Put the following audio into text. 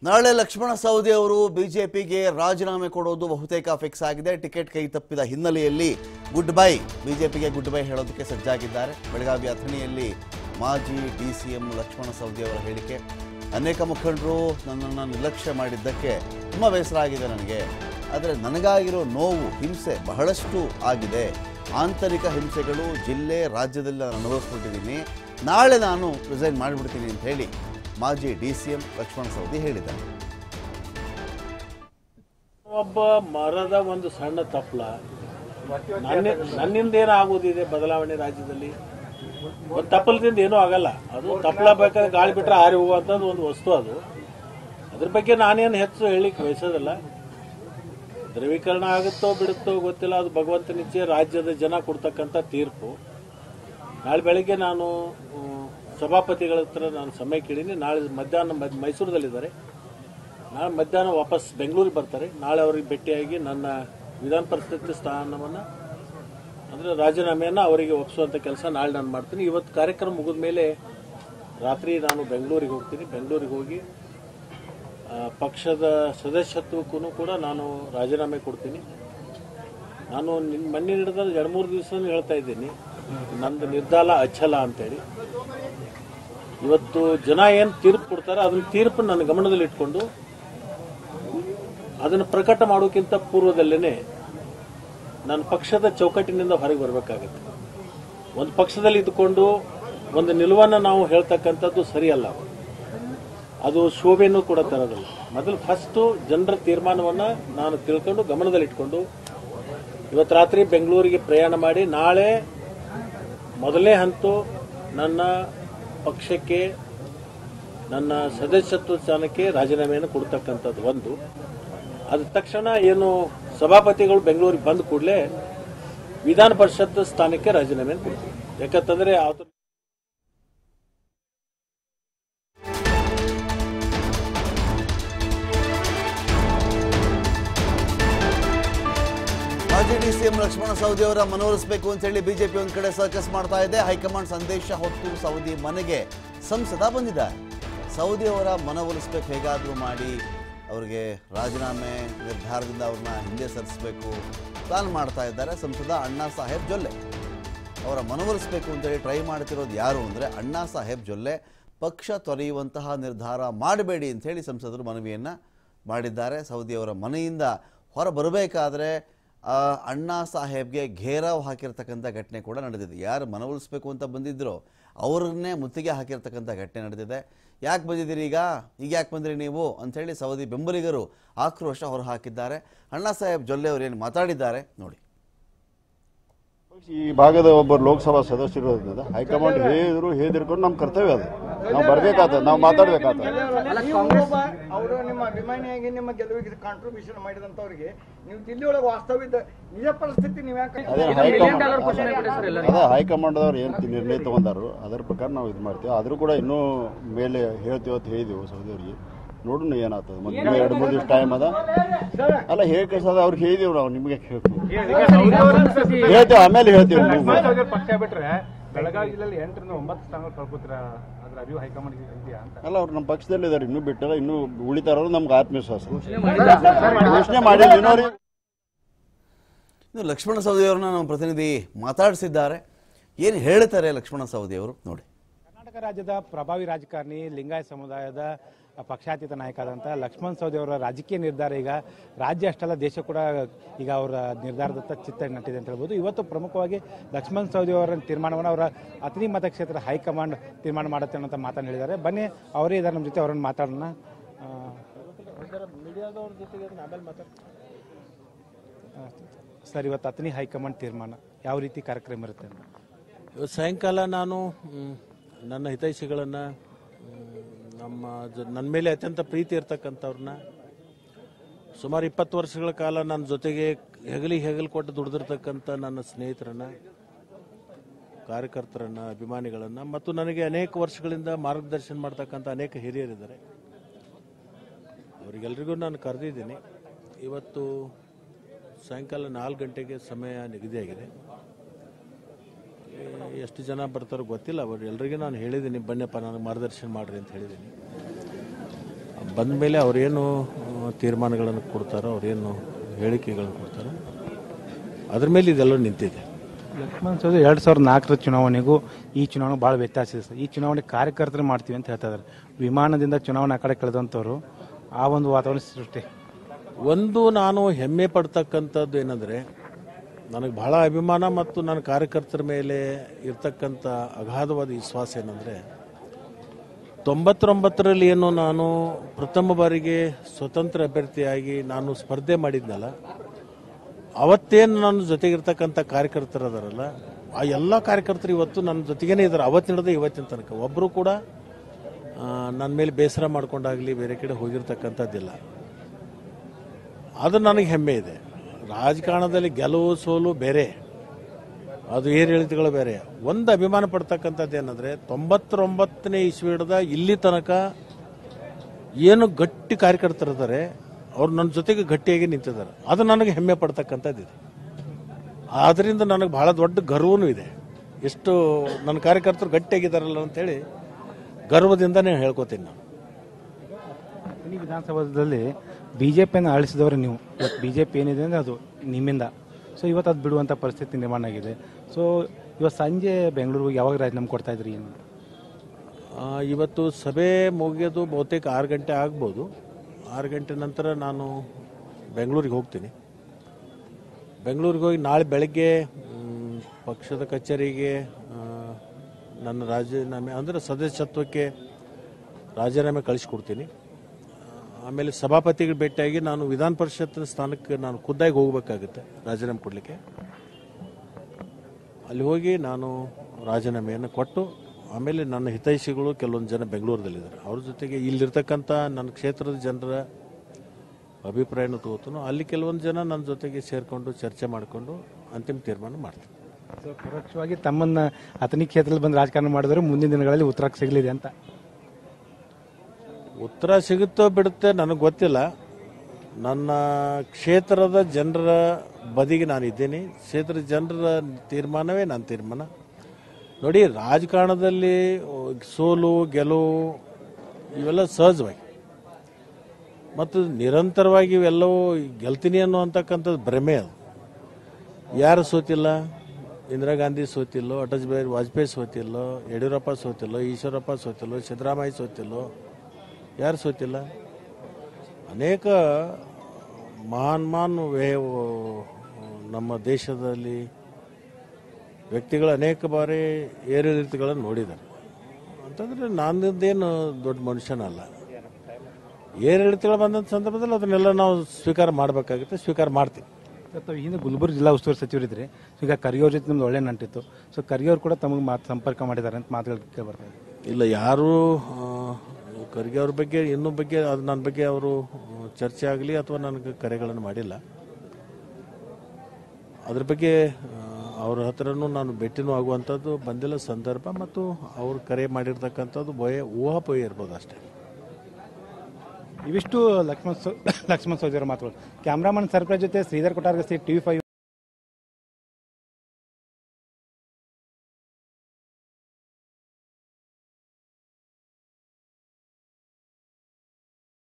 ನಾಳೆ ಲಕ್ಷ್ಮಣ ಸವದಿ ಅವರು ಬಿಜೆಪಿಗೆ ರಾಜೀನಾಮೆ ಕೊಡೋದು ಬಹುತೇಕ ಫಿಕ್ಸ್ ಆಗಿದೆ ಟಿಕೆಟ್ ಕೈ ತಪ್ಪಿದ ಹಿನ್ನೆಲೆಯಲ್ಲಿ ಗುಡ್ ಬೈ ಬಿಜೆಪಿಗೆ ಗುಡ್ ಬೈ ಹೇಳೋದಕ್ಕೆ ಸಜ್ಜಾಗಿದ್ದಾರೆ ಬೆಳಗಾವಿ ಅಥಣಿಯಲ್ಲಿ ಮಾಜಿ D C M Lakshmana Savadi ಅವರ ಹೇಳಿಕೆ ಅನೇಕ ಮುಖಂಡರು ನನ್ನನ್ನು ನಿರ್ಲಕ್ಷ್ಯ ಮಾಡಿದ್ದಕ್ಕೆ ತುಂಬ ಬೇಸರ ಆಗಿದೆ ನನಗೆ ಆದರೆ ನನಗಾಗಿರೋ ನೋವು ಹಿಂಸೆ ಬಹಳಷ್ಟು ಆಗಿದೆ ಆಂತರಿಕ ಹಿಂಸೆಗಳು ಜಿಲ್ಲೆ ರಾಜ್ಯದಲ್ಲಿ ನಾನು ಅನುಭವಿಸ್ಬಿಟ್ಟಿದ್ದೀನಿ ನಾಳೆ ನಾನು ರಿಸೈನ್ ಮಾಡಿಬಿಡ್ತೀನಿ ಅಂತ ಹೇಳಿ ಮಾಜಿ D C M Lakshmana Savadi ಹೇಳಿದ್ದಾರೆ ಒಬ್ಬ ಮರದ ಒಂದು ಸಣ್ಣ ತಪ್ಪಲ ನನ್ನ ನನ್ನಿಂದ ಏನು ಆಗೋದಿದೆ ಬದಲಾವಣೆ ರಾಜ್ಯದಲ್ಲಿ ಒಂದು ತಪ್ಪಲದಿಂದ ಏನೂ ಆಗಲ್ಲ ಅದು ತಪ್ಪಲ ಬೇಕಾದ್ರೆ ಗಾಳಿ ಬಿಟ್ಟರೆ ಹಾರಿ ಹೋಗುವಂಥದ್ದು ಒಂದು ವಸ್ತು ಅದು ಅದ್ರ ಬಗ್ಗೆ ನಾನೇನು ಹೆಚ್ಚು ಹೇಳಿಕ್ಕೆ ಬಯಸೋದಿಲ್ಲ ಧ್ರುವೀಕರಣ ಆಗುತ್ತೋ ಬಿಡುತ್ತೋ ಗೊತ್ತಿಲ್ಲ ಅದು ಭಗವಂತ ನಿಶ್ಚಯ ರಾಜ್ಯದ ಜನ ಕೊಡ್ತಕ್ಕಂಥ ತೀರ್ಪು ನಾಳೆ ಬೆಳಗ್ಗೆ ನಾನು ಆ, ಸಭಾಪತಿಗಳ ಹತ್ರ ನಾನು ಸಮಯ ಕೇಳೀನಿ ನಾಳೆ ಮಧ್ಯಾಹ್ನ ಮದ್- ಮೈಸೂರದಲ್ಲಿದ್ದಾರೆ ನಾಳೆ ಮಧ್ಯಾಹ್ನ ವಾಪಸ್ ಬೆಂಗಳೂರಿಗೆ ಬರ್ತಾರೆ ನಾಳೆ ಅವರಿಗೆ ಭೇಟಿಯಾಗಿ ನನ್ನ ವಿಧಾನ ಪರಿಷತ್ ಸ್ಥಾನವನ್ನು ಅಂದರೆ ರಾಜೀನಾಮೆಯನ್ನು ಅವರಿಗೆ ಒಪ್ಪಿಸುವಂಥ ಕೆಲಸ ನಾಳೆ ನಾನು ಮಾಡ್ತೀನಿ ಇವತ್ತು ಕಾರ್ಯಕ್ರಮ ಮುಗಿದ ಮೇಲೆ ರಾತ್ರಿ ನಾನು ಬೆಂಗಳೂರಿಗೆ ಹೋಗ್ತೀನಿ ಬೆಂಗಳೂರಿಗೆ ಹೋಗಿ ಆ, ಪಕ್ಷದ ಸದಸ್ಯತ್ವಕ್ಕೂ ಕೂಡ ನಾನು ರಾಜೀನಾಮೆ ಕೊಡ್ತೀನಿ ನಾನು ನಿನ್ನ ಮೊನ್ನೆ ಹಿಡಿದ ಎರಡು ಮೂರು ದಿವಸ ಹೇಳ್ತಾ ಇದ್ದೀನಿ ನಂದು ನಿರ್ಧಾರ ಅಚ್ಚಲ ಅಂತೇಳಿ ಇವತ್ತು ಜನ ಏನು ತೀರ್ಪು ಕೊಡ್ತಾರೆ ಅದನ್ನ ತೀರ್ಪು ನನ್ನ ಗಮನದಲ್ಲಿ ಇಟ್ಕೊಂಡು ಅದನ್ನು ಪ್ರಕಟ ಮಾಡೋಕ್ಕಿಂತ ಪೂರ್ವದಲ್ಲೇ ನನ್ನ ಪಕ್ಷದ ಚೌಕಟ್ಟಿನಿಂದ ಹೊರಗೆ ಬರಬೇಕಾಗತ್ತೆ ಒಂದು ಪಕ್ಷದಲ್ಲಿ ಇದ್ದುಕೊಂಡು ಒಂದು ನಿಲುವನ್ನು ನಾವು ಹೇಳ್ತಕ್ಕಂಥದ್ದು ಸರಿಯಲ್ಲ ಅದು ಶೋಭೆಯನ್ನು ಕೂಡ ತರೋದಿಲ್ಲ ಮೊದಲು ಫಸ್ಟು ಜನರ ತೀರ್ಮಾನವನ್ನು ನಾನು ತಿಳ್ಕೊಂಡು ಗಮನದಲ್ಲಿಟ್ಕೊಂಡು ಇವತ್ತು ರಾತ್ರಿ ಬೆಂಗಳೂರಿಗೆ ಪ್ರಯಾಣ ಮಾಡಿ ನಾಳೆ ಮೊದಲನೇ ಹಂತು ನನ್ನ ಪಕ್ಷಕ್ಕೆ ನನ್ನ ಸದಸ್ಯತ್ವ ಸ್ಥಾನಕ್ಕೆ ರಾಜೀನಾಮೆಯನ್ನು ಕೊಡ್ತಕ್ಕಂಥದ್ದು ಒಂದು ಅದ ತಕ್ಷಣ ಏನು ಸಭಾಪತಿಗಳು ಬೆಂಗಳೂರಿಗೆ ಬಂದ ಕೂಡಲೇ ವಿಧಾನ ಪರಿಷತ್ ಸ್ಥಾನಕ್ಕೆ ರಾಜೀನಾಮೆಯನ್ನು ಕೊಡ್ತೀವಿ ಯಾಕಂತಂದ್ರೆ ಅದು ಮಾಜಿ D C M Lakshmana Savadi ಅವರ ಮನವೊಲಿಸಬೇಕು ಅಂತ ಹೇಳಿ ಬಿಜೆಪಿ ಒಂದ್ ಕಡೆ ಸರ್ಕಸ್ ಮಾಡ್ತಾ ಇದೆ ಹೈಕಮಾಂಡ್ ಸಂದೇಶ ಹೊತ್ತು ಸೌದಿ ಮನೆಗೆ ಸಂಸದ ಬಂದಿದ್ದಾರೆ ಸೌದಿ ಅವರ ಮನವೊಲಿಸಬೇಕು ಹೇಗಾದರೂ ಮಾಡಿ ಅವರಿಗೆ ರಾಜೀನಾಮೆ ನಿರ್ಧಾರದಿಂದ ಅವ್ರನ್ನ ಹಿಂದೆ ಸರಿಸಬೇಕು ಪ್ಲಾನ್ ಮಾಡ್ತಾ ಇದ್ದಾರೆ ಸಂಸದ ಅಣ್ಣಾ ಸಾಹೇಬ್ ಜೊಲ್ಲೆ ಅವರ ಮನವೊಲಿಸಬೇಕು ಅಂತೇಳಿ ಟ್ರೈ ಮಾಡ್ತಿರೋದು ಯಾರು ಅಂದರೆ ಅಣ್ಣಾ ಸಾಹೇಬ್ ಜೊಲ್ಲೆ ಪಕ್ಷ ತೊರೆಯುವಂತಹ ನಿರ್ಧಾರ ಮಾಡಬೇಡಿ ಅಂಥೇಳಿ ಸಂಸದರು ಮನವಿಯನ್ನು ಮಾಡಿದ್ದಾರೆ ಸೌದಿಯವರ ಮನೆಯಿಂದ ಹೊರ ಬರಬೇಕಾದ್ರೆ ಆ, ಅಣ್ಣಾ ಸಾಹೇಬ್ಗೆ ಘೇರಾವ್ ಹಾಕಿರ್ತಕ್ಕಂಥ ಘಟನೆ ಕೂಡ ನಡೆದಿದೆ ಯಾರು ಮನವೊಲಿಸ್ಬೇಕು ಅಂತ ಬಂದಿದ್ರೋ ಅವ್ರನ್ನೇ ಮುತ್ತಿಗೆ ಹಾಕಿರ್ತಕ್ಕಂಥ ಘಟನೆ ನಡೆದಿದೆ ಯಾಕೆ ಬಂದಿದ್ದೀರಿ ಈಗ ಈಗ ಯಾಕೆ ಬಂದಿರಿ ನೀವು ಅಂಥೇಳಿ ಸೌದಿ ಬೆಂಬಲಿಗರು ಆಕ್ರೋಶ ಹೊರಹಾಕಿದ್ದಾರೆ ಅಣ್ಣಾ ಸಾಹೇಬ್ ಜೊಲ್ಲೆ ಅವರು ಏನು ಮಾತಾಡಿದ್ದಾರೆ ನೋಡಿ ಈ ಭಾಗದ ಒಬ್ಬರು ಲೋಕಸಭಾ ಸದಸ್ಯರು ಹೈಕಮಾಂಡ್ ಹೇಳಿದ್ರು ಹೇಳಿದ್ಕೊಂಡು ನಮ್ಮ ಕರ್ತವ್ಯ ಅದು ನಾವು ಬರ್ಬೇಕಾಗ್ತದೆ ನಾವು ಮಾತಾಡ್ಬೇಕಾಗ್ತದೆ ಅವರು ನಿಮ್ಮ ಅಭಿಮಾನಿಯಾಗಿ ನಿಮ್ಮ ಗೆಲುವಿಗೆ ಕಾಂಟ್ರಿಬ್ಯೂಷನ್ ಮಾಡಿದಂತವ್ರಿಗೆ ನೀವು ದಿಲ್ಲಿ ಒಳಗೆ ವಾಸ್ತವಿಕ ನಿಜ ಪರಿಸ್ಥಿತಿ ನೀವು ಯಾಕೆ ಅದೇ ಹೈಕಮಾಂಡ್ ಅದೇ ಹೈಕಮಾಂಡ್ದವ್ರು ಏನು ನಿರ್ಣಯ ತಗೊಂಡಾರು ಅದರ ಪ್ರಕಾರ ನಾವು ಇದು ಮಾಡ್ತೀವಿ ಆದರೂ ಕೂಡ ಇನ್ನೂ ಮೇಲೆ ಹೇಳ್ತೀವಿ ಅಂತ ಹೇಳಿದೆವು ಸೌದಿಯವ್ರಿಗೆ ನೋಡೋಣ ಏನಾಗ್ತದೆ ಮತ್ತೆ ಇನ್ನೂ ಎರಡು ಮೂರು ದಿವಸ ಟೈಮ್ ಅದ ಅಲ್ಲ ಹೇಳಿ ಕಳ್ಸದ ಅವ್ರಿಗೆ ಹೇಳಿದೆವು ನಾವು ನಿಮಗೆ ಹೇಳ್ತೇವೆ ಆಮೇಲೆ ಹೇಳ್ತೀವಿ ನೀವು ಪಕ್ಷ ಬಿಟ್ರೆ ಬೆಳಗಾವಿ ಜಿಲ್ಲೆಯಲ್ಲಿ ಎಂಟರಿಂದ ಒಂಬತ್ತು ಸ್ಥಾನ ಕಳ್ಕೊತೀರ ಅದ್ರ ಅರಿವು ಹೈಕಮಾಂಡ್ ಇದೆಯಾ ಅಂತ ಅಲ್ಲ ಅವ್ರು ನಮ್ಮ ಪಕ್ಷದಲ್ಲಿ ಇದಾರೆ ಇನ್ನೂ ಬಿಟ್ಟಾರ ಇನ್ನೂ ಉಳಿತಾರ ನಮ್ಗೆ ಆತ್ಮವಿಶ್ವಾಸ ಘೋಷಣೆ ಮಾಡಿಲ್ಲ ಇನ್ನೋರಿ ಇನ್ನು ಲಕ್ಷ್ಮಣ ಸವದಿ ಅವರನ್ನ ನಮ್ಮ ಪ್ರತಿನಿಧಿ ಮಾತಾಡಿಸಿದ್ದಾರೆ ಏನು ಹೇಳ್ತಾರೆ ಲಕ್ಷ್ಮಣ ಸವದಿ ಅವರು ನೋಡಿ ಕರ್ನಾಟಕ ರಾಜ್ಯದ ಪ್ರಭಾವಿ ರಾಜಕಾರಣಿ ಲಿಂಗಾಯತ ಸಮುದಾಯದ ಪಕ್ಷಾತೀತ ನಾಯಕ ಆದಂಥ ಲಕ್ಷ್ಮಣ್ ಸವದಿ ಅವರ ರಾಜಕೀಯ ನಿರ್ಧಾರ ಈಗ ರಾಜ್ಯ ಅಷ್ಟಲ್ಲ ದೇಶ ಕೂಡ ಈಗ ಅವರ ನಿರ್ಧಾರದತ್ತ ಚಿತ್ತ ನಟ್ಟಿದೆ ಅಂತ ಹೇಳ್ಬೋದು ಇವತ್ತು ಪ್ರಮುಖವಾಗಿ ಲಕ್ಷ್ಮಣ್ ಸವದಿ ಅವರ ತೀರ್ಮಾನವನ್ನು ಅವರ ಅತನಿ ಮತಕ್ಷೇತ್ರ ಹೈಕಮಾಂಡ್ ತೀರ್ಮಾನ ಮಾಡುತ್ತೆ ಅನ್ನೋ ಮಾತನ್ನು ಹೇಳಿದ್ದಾರೆ ಬನ್ನಿ ಅವರೇ ಇದ್ದಾರೆ ನಮ್ಮ ಜೊತೆ ಅವರನ್ನು ಮಾತಾಡೋಣ ಆ, ಮೀಡಿಯಾದವ್ರ ಜೊತೆಗೆ ಆಮೇಲೆ ಮಾತಾಡ್ತೀನಿ ಆ, ಸರ್ ಇವತ್ತು ಅತನಿ ಹೈಕಮಾಂಡ್ ತೀರ್ಮಾನ ಯಾವ ರೀತಿ ಕಾರ್ಯಕ್ರಮ ಇರುತ್ತೆ ಅಂತ ಇವತ್ತು ಸಾಯಂಕಾಲ ನಾನು ಮ್, ನನ್ನ ಹಿತೈಷಿಗಳನ್ನು ನಮ್ಮ ಜ- ನನ್ನ ಮೇಲೆ ಅತ್ಯಂತ ಪ್ರೀತಿ ಇರ್ತಕ್ಕಂಥವ್ರನ್ನ ಸುಮಾರು ಇಪ್ಪತ್ತು ವರ್ಷಗಳ ಕಾಲ ನನ್ನ ಜೊತೆಗೆ ಹೆಗಲಿಗೆ ಹೆಗಲು ಕೊಟ್ಟು ದುಡಿದಿರ್ತಕ್ಕಂಥ ನನ್ನ ಸ್ನೇಹಿತರನ್ನ ಕಾರ್ಯಕರ್ತರನ್ನ ಅಭಿಮಾನಿಗಳನ್ನ ಮತ್ತು ನನಗೆ ಅನೇಕ ವರ್ಷಗಳಿಂದ ಮಾರ್ಗದರ್ಶನ ಮಾಡ್ತಕ್ಕಂಥ ಅನೇಕ ಹಿರಿಯರಿದ್ದಾರೆ ಅವರಿಗೆಲ್ರಿಗೂ ನಾನು ಕರೆದಿದ್ದೀನಿ ಇವತ್ತು ಸಾಯಂಕಾಲ ನಾಲ್ಕು ಗಂಟೆಗೆ ಸಮಯ ನಿಗದಿಯಾಗಿದೆ ಏ, ಎಷ್ಟು ಜನ ಬರ್ತಾರೋ ಗೊತ್ತಿಲ್ಲ ಅವರು ಎಲ್ರಿಗೂ ನಾನು ಹೇಳಿದ್ದೀನಿ ಬನ್ನಿಪ್ಪ ನನಗೆ ಮಾರ್ಗದರ್ಶನ ಮಾಡ್ರಿ ಅಂತ ಹೇಳಿದ್ದೀನಿ ಬಂದ ಮೇಲೆ ಅವರೇನು ಆ, ತೀರ್ಮಾನಗಳನ್ನು ಕೊಡ್ತಾರೋ ಅವರೇನು ಹೇಳಿಕೆಗಳನ್ನು ಕೊಡ್ತಾರೋ ಅದ್ರ ಮೇಲೆ ಇದೆಲ್ಲ ನಿಂತಿದೆ ಲಕ್ಷ್ಮಣ್ ಸವದಿ ಎರಡು ಸಾವಿರದ ನಾಲ್ಕರ ಚುನಾವಣೆಗೂ ಈ ಚುನಾವಣೆ ಭಾಳ ವ್ಯತ್ಯಾಸ ಇದೆ ಸರ್ ಈ ಚುನಾವಣೆ ಕಾರ್ಯಕರ್ತರು ಮಾಡ್ತೀವಿ ಅಂತ ಹೇಳ್ತಾ ಇದ್ದಾರೆ ವಿಮಾನದಿಂದ ಚುನಾವಣೆ ಆ ಕಡೆ ಕಳೆದಂಥವ್ರು ಆ ಒಂದು ವಾತಾವರಣ ಸೃಷ್ಟಿ ಒಂದು ನಾನು ಹೆಮ್ಮೆ ಪಡ್ತಕ್ಕಂಥದ್ದು ಏನಂದರೆ ನನಗೆ ಬಹಳ ಅಭಿಮಾನ ಮತ್ತು ನನ್ನ ಕಾರ್ಯಕರ್ತರ ಮೇಲೆ ಇರ್ತಕ್ಕಂಥ ಅಗಾಧವಾದ ವಿಶ್ವಾಸ ಏನಂದರೆ ತೊಂಬತ್ತೊಂಬತ್ತರಲ್ಲಿ ಏನು ನಾನು ಪ್ರಥಮ ಬಾರಿಗೆ ಸ್ವತಂತ್ರ ಅಭ್ಯರ್ಥಿಯಾಗಿ ನಾನು ಸ್ಪರ್ಧೆ ಮಾಡಿದ್ನಲ್ಲ ಅವತ್ತೇನು ನನ್ನ ಜೊತೆಗಿರ್ತಕ್ಕಂಥ ಕಾರ್ಯಕರ್ತರು ಅದಾರಲ್ಲ ಆ ಎಲ್ಲ ಕಾರ್ಯಕರ್ತರು ಇವತ್ತು ನನ್ನ ಜೊತೆಗೇನೆ ಇದ್ದಾರೆ ಅವತ್ತಿನದ ಇವತ್ತಿನ ತನಕ ಒಬ್ಬರು ಕೂಡ ಆ, ನನ್ನ ಮೇಲೆ ಬೇಸರ ಮಾಡ್ಕೊಂಡಾಗಲಿ ಬೇರೆ ಕಡೆ ಹೋಗಿರ್ತಕ್ಕಂಥದ್ದಿಲ್ಲ ಅದು ನನಗೆ ಹೆಮ್ಮೆ ಇದೆ ರಾಜಕಾರಣದಲ್ಲಿ ಗೆಲುವು ಸೋಲು ಬೇರೆ ಅದು ಏರಿಳಿತಗಳು ಬೇರೆ ಒಂದು ಅಭಿಮಾನ ಪಡ್ತಕ್ಕಂಥದ್ದು ಏನಂದರೆ ತೊಂಬತ್ತೊಂಬತ್ತನೇ ಇಸ್ವಿ ಹಿಡ್ದ ಇಲ್ಲಿ ತನಕ ಏನು ಗಟ್ಟಿ ಕಾರ್ಯಕರ್ತರಿದ್ದಾರೆ ಅವ್ರು ನನ್ನ ಜೊತೆಗೆ ಗಟ್ಟಿಯಾಗಿ ನಿಂತಿದ್ದಾರೆ ಅದು ನನಗೆ ಹೆಮ್ಮೆ ಪಡ್ತಕ್ಕಂಥದ್ದು ಇದೆ ಆದ್ದರಿಂದ ನನಗೆ ಬಹಳ ದೊಡ್ಡ ಗರ್ವನೂ ಇದೆ ಎಷ್ಟು ನನ್ನ ಕಾರ್ಯಕರ್ತರು ಗಟ್ಟಿಯಾಗಿದ್ದಾರಲ್ಲ ಅಂತೇಳಿ ಗರ್ವದಿಂದನೇ ಹೇಳ್ಕೊತೀನಿ ನಾನು ಈ ವಿಧಾನಸೌಧದಲ್ಲಿ ಬಿ ಜೆ ಪಿಯನ್ನು ಆಳಿಸಿದವರು ನೀವು ಇವತ್ತು ಬಿ ಜೆ ಪಿ ಏನಿದೆ ಅಂದರೆ ಅದು ನಿಮ್ಮಿಂದ ಸೊ ಇವತ್ತು ಅದು ಬಿಡುವಂಥ ಪರಿಸ್ಥಿತಿ ನಿರ್ಮಾಣ ಆಗಿದೆ ಸೊ ಇವತ್ತು ಸಂಜೆ ಬೆಂಗಳೂರಿಗೆ ಯಾವಾಗ ರಾಜೀನಾಮೆ ಕೊಡ್ತಾ ಇದ್ರಿ ಏನು ಆ, ಇವತ್ತು ಸಭೆ ಮುಗಿಯೋದು ಬಹುತೇಕ ಆರು ಗಂಟೆ ಆಗ್ಬೋದು ಆರು ಗಂಟೆ ನಂತರ ನಾನು ಬೆಂಗಳೂರಿಗೆ ಹೋಗ್ತೀನಿ ಬೆಂಗಳೂರಿಗೆ ಹೋಗಿ ನಾಳೆ ಬೆಳಗ್ಗೆ ಮ್, ಪಕ್ಷದ ಕಚೇರಿಗೆ ಆ, ನನ್ನ ರಾಜೀನಾಮೆ ಅಂದರೆ ಸದಸ್ಯತ್ವಕ್ಕೆ ರಾಜೀನಾಮೆ ಕಳಿಸ್ಕೊಡ್ತೀನಿ ಆ, ಆಮೇಲೆ ಸಭಾಪತಿಗೆ ಭೇಟಿಯಾಗಿ ನಾನು ವಿಧಾನ ಪರಿಷತ್ ಸ್ಥಾನಕ್ಕೆ ನಾನು ಖುದ್ದಾಗಿ ಹೋಗಬೇಕಾಗುತ್ತೆ ರಾಜೀನಾಮೆ ಕೊಡಲಿಕ್ಕೆ ಅಲ್ಲಿ ಹೋಗಿ ನಾನು ರಾಜೀನಾಮೆಯನ್ನು ಕೊಟ್ಟು ಆಮೇಲೆ ನನ್ನ ಹಿತೈಷಿಗಳು ಕೆಲವೊಂದು ಜನ ಬೆಂಗಳೂರದಲ್ಲಿದ್ದಾರೆ ಅವ್ರ ಜೊತೆಗೆ ಇಲ್ಲಿರ್ತಕ್ಕಂಥ ನನ್ನ ಕ್ಷೇತ್ರದ ಜನರ ಅಭಿಪ್ರಾಯನ ತಗೋತಾನು ಅಲ್ಲಿ ಕೆಲವೊಂದು ಜನ ನನ್ನ ಜೊತೆಗೆ ಸೇರಿಕೊಂಡು ಚರ್ಚೆ ಮಾಡಿಕೊಂಡು ಅಂತಿಮ ತೀರ್ಮಾನ ಮಾಡ್ತೀನಿ ಸೊ ಪರೋಕ್ಷವಾಗಿ ತಮ್ಮನ್ನ ಅಥಣಿ ಕ್ಷೇತ್ರದಲ್ಲಿ ಬಂದು ರಾಜಕಾರಣ ಮಾಡಿದ್ರೆ ಮುಂದಿನ ದಿನಗಳಲ್ಲಿ ಉತ್ತರ ಸಿಗಲಿದೆ ಅಂತ ಉತ್ತರ ಸಿಗುತ್ತೋ ಬಿಡುತ್ತೆ ನನಗೆ ಗೊತ್ತಿಲ್ಲ ನನ್ನ ಕ್ಷೇತ್ರದ ಜನರ ಬದಿಗೆ ನಾನು ಇದ್ದೀನಿ ಕ್ಷೇತ್ರದ ಜನರ ತೀರ್ಮಾನವೇ ನನ್ನ ತೀರ್ಮಾನ ನೋಡಿ ರಾಜಕಾರಣದಲ್ಲಿ ಸೋಲು ಗೆಲುವು ಇವೆಲ್ಲ ಸಹಜವಾಗಿ ಮತ್ತು ನಿರಂತರವಾಗಿ ಇವೆಲ್ಲವೂ ಗೆಲ್ತೀನಿ ಅನ್ನುವಂತಕ್ಕಂಥದ್ದು ಭ್ರಮೆ ಅದು ಯಾರು ಸೋತಿಲ್ಲ ಇಂದಿರಾ ಗಾಂಧಿ ಸೋತಿಲ್ಲೋ ಅಟಲ್ ಬಿಹಾರಿ ವಾಜಪೇಯಿ ಸೋತಿಲ್ಲೋ ಯಡಿಯೂರಪ್ಪ ಸೋತಿಲ್ಲೋ ಈಶ್ವರಪ್ಪ ಸೋತಿಲ್ಲೋ ಸಿದ್ದರಾಮಯ್ಯ ಸೋತಿಲ್ಲೋ ಯಾರು ಸೋತಿಲ್ಲ ಅನೇಕ ಮಹಾನ್ ಮಹಾನ್ ವೇ ನಮ್ಮ ದೇಶದಲ್ಲಿ ವ್ಯಕ್ತಿಗಳು ಅನೇಕ ಬಾರಿ ಏರಿಳಿತಗಳನ್ನು ನೋಡಿದ್ದಾರೆ ಅಂತಂದರೆ ನಾನದೇನು ದೊಡ್ಡ ಮನುಷ್ಯನಲ್ಲ ಏರಿಳಿತಗಳು ಬಂದಂಥ ಸಂದರ್ಭದಲ್ಲಿ ಅದನ್ನೆಲ್ಲ ನಾವು ಸ್ವೀಕಾರ ಮಾಡಬೇಕಾಗುತ್ತೆ ಸ್ವೀಕಾರ ಮಾಡ್ತೀವಿ ಸರ್, ತಾವು ಹಿಂದೆ ಗುಲ್ಬರ್ಗ ಜಿಲ್ಲಾ ಉಸ್ತುವಾರಿ ಸಚಿವರಿದ್ರಿ ಸೊ ಈಗ ಕರಿಯೋರ್ ಜೊತೆ ನಿಮ್ದು ಒಳ್ಳೆ ನಂಟಿತ್ತು ಸೊ ಕರಿಯೋರ್ ಕೂಡ ತಮಗೆ ಮಾತು ಸಂಪರ್ಕ ಮಾಡಿದ್ದಾರೆ ಅಂತ ಮಾತುಗಳು ಕೇಳಿ ಬರ್ತಾ ಇದೆ ಇಲ್ಲ ಯಾರು ಖರ್ಗೆ ಅವ್ರ ಬಗ್ಗೆ ಇನ್ನೂ ಬಗ್ಗೆ ಅದು ನನ್ನ ಬಗ್ಗೆ ಅವರು ಚರ್ಚೆ ಆಗಲಿ ಅಥವಾ ನನಗೆ ಕರೆಗಳನ್ನು ಮಾಡಿಲ್ಲ ಅದ್ರ ಬಗ್ಗೆ ಆ, ಅವ್ರ ಹತ್ರನೂ ನಾನು ಭೇಟಿನೂ ಆಗುವಂಥದ್ದು ಬಂದಿಲ್ಲ ಸಂದರ್ಭ ಮತ್ತು ಅವ್ರು ಕರೆ ಮಾಡಿರ್ತಕ್ಕಂಥದ್ದು ಭಯ ಊಹಾಪೋಯ ಇರ್ಬೋದು ಅಷ್ಟೇ ಇವಿಷ್ಟು ಲಕ್ಷ್ಮಣ್ ಸೌ ಲಕ್ಷ್ಮಣ್ ಸೌದಿಯವರ ಮಾತುಗಳು ಕ್ಯಾಮ್ರಾಮನ್ ಸರ್ಪ್ರೈಸ್ ಜೊತೆ ಶ್ರೀಧರ್ ಕೊಟ್ಟಾರ್ಗಸ್ತಿ ಟಿವಿ ಫೈವ್